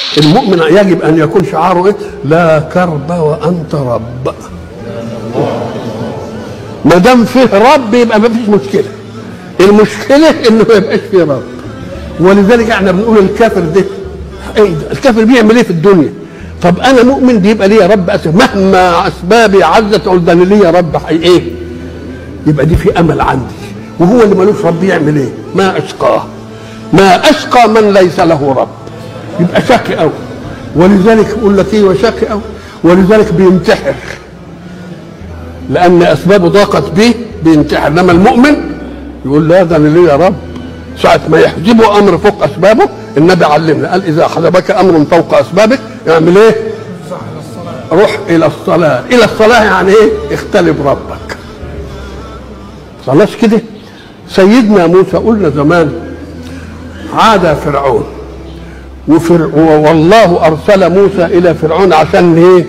المؤمن يجب ان يكون شعاره ايه لا كرب وانت رب ما دام فيه رب يبقى ما فيش مشكله المشكله انه ما يبقاش فيه رب ولذلك احنا بنقول الكافر ده ايه ده؟ الكافر بيعمل ايه في الدنيا طب انا مؤمن بيبقى ليا رب أسف. مهما اسبابي عزت اقول ده أنا ليا رب حي ايه يبقى دي في امل عندي وهو اللي ملوش رب يعمل ايه ما اشقاه ما اشقى من ليس له رب يبقى شقي قوي ولذلك يقول لك ايه وشقي قوي ولذلك بينتحر لان اسبابه ضاقت به بينتحر انما المؤمن يقول لا ده انا ليا رب ساعة ما يحجبه امر فوق اسبابه النبي علمنا قال اذا حجبك امر فوق اسبابك اعمل ايه؟ روح الى الصلاه الى الصلاه يعني ايه؟ اختلف ربك خلاص كده سيدنا موسى قلنا زمان عاد فرعون وفر والله ارسل موسى الى فرعون عشان ايه؟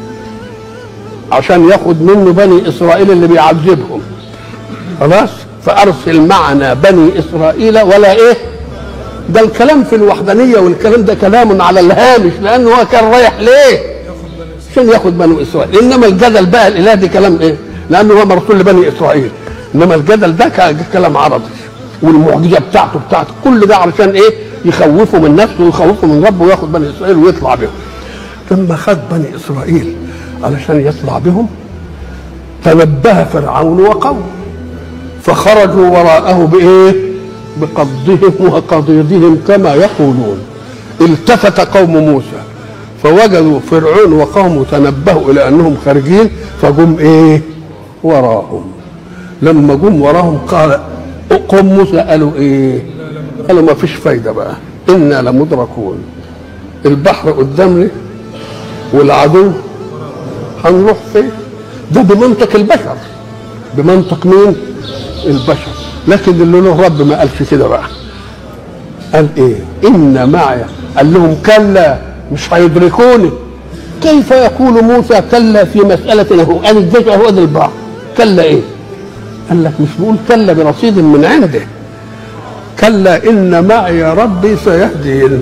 عشان ياخد منه بني اسرائيل اللي بيعذبهم خلاص فارسل معنا بني اسرائيل ولا ايه ده الكلام في الوحدانيه والكلام ده كلام على الهامش لانه هو كان رايح ليه عشان ياخد بني اسرائيل انما الجدل بقى الاله دي كلام ايه لانه هو مرسول لبني اسرائيل انما الجدل ده كان كلام عربي والمعجزه بتاعته بتاعته كل ده علشان ايه يخوفوا من نفسه ويخوفوا من ربه وياخد بني اسرائيل ويطلع بهم لما خد بني اسرائيل علشان يطلع بهم تنبه فرعون وقومه فخرجوا وراءه بايه بقضهم وقضيضهم كما يقولون التفت قوم موسى فوجدوا فرعون وقومه تنبهوا الى انهم خارجين فجم ايه وراهم لما جم وراهم قال قوم موسى قالوا ايه قالوا ما فيش فايده بقى انا لمدركون البحر قدامنا والعدو هنروح فين ده بمنطق البشر بمنطق مين البشر لكن اللي له رب ما قالش كده بقى قال ايه ان معي قال لهم كلا مش هيدركوني كيف يقول موسى كلا في مسألة هو أنا الجيش هو ده البحر كلا ايه قال لك مش بقول كلا برصيد من عنده كلا ان معي ربي سيهدين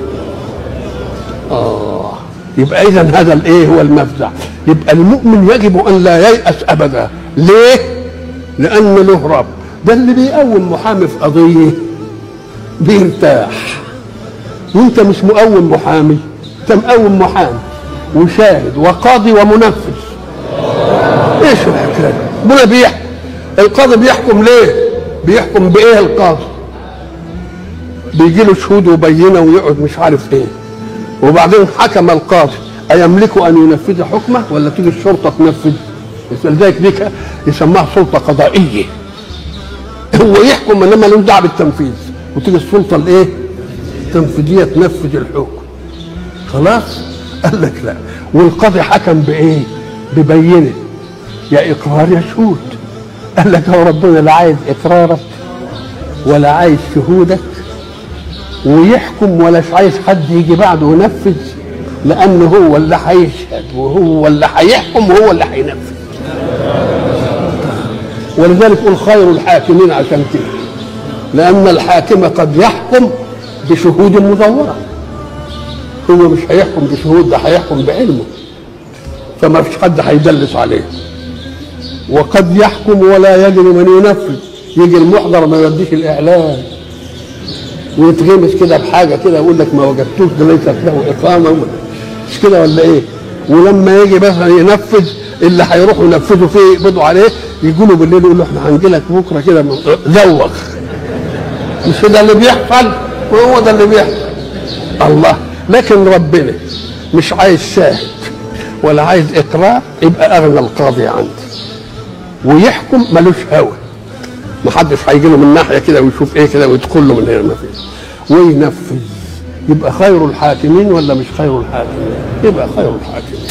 اه يبقى اذا هذا الايه هو المفزع يبقى المؤمن يجب ان لا ييأس ابدا ليه لان له رب ده اللي بيقوم محامي في قضيه بيرتاح وانت مش مقوم محامي انت مقوم محامي وشاهد وقاضي ومنفذ ايش الحكايه ربنا بيحكم القاضي بيحكم ليه بيحكم بايه القاضي بيجي له شهود وبينه ويقعد مش عارف ايه وبعدين حكم القاضي أيملك أن ينفذ حكمه ولا تيجي الشرطة تنفذ لذلك دي يسموها سلطة قضائية هو يحكم انما ملوش دعوه بالتنفيذ وتيجي السلطه الايه؟ التنفيذيه تنفذ الحكم خلاص؟ قال لك لا والقاضي حكم بايه؟ ببينه يا اقرار يا شهود قال لك هو ربنا لا عايز اقرارك ولا عايز شهودك ويحكم ولاش عايز حد يجي بعده ينفذ لانه هو اللي هيشهد وهو اللي هيحكم وهو اللي هينفذ ولذلك قل خير الحاكمين عشان كده لأن الحاكم قد يحكم بشهود مزورة هو مش هيحكم بشهود ده هيحكم بعلمه فما فيش حد هيدلس عليه وقد يحكم ولا يجري من ينفذ يجي المحضر ما يوديش الإعلان ويتغمس كده بحاجة كده يقول لك ما وجدتوش ده ليست له إقامة مش كده ولا إيه ولما يجي مثلا ينفذ اللي هيروحوا ينفذوا فيه يقبضوا عليه يقولوا بالليل يقولوا احنا هنجي لك بكره كده زوغ مش ده اللي بيحصل وهو ده اللي بيحصل الله لكن ربنا مش عايز شاهد ولا عايز اقرار يبقى اغنى القاضي عندي ويحكم ملوش هوى محدش هيجي له من ناحيه كده ويشوف ايه كده ويدخل له من هنا ما فيش وينفذ يبقى خير الحاكمين ولا مش خير الحاكمين يبقى خير الحاكمين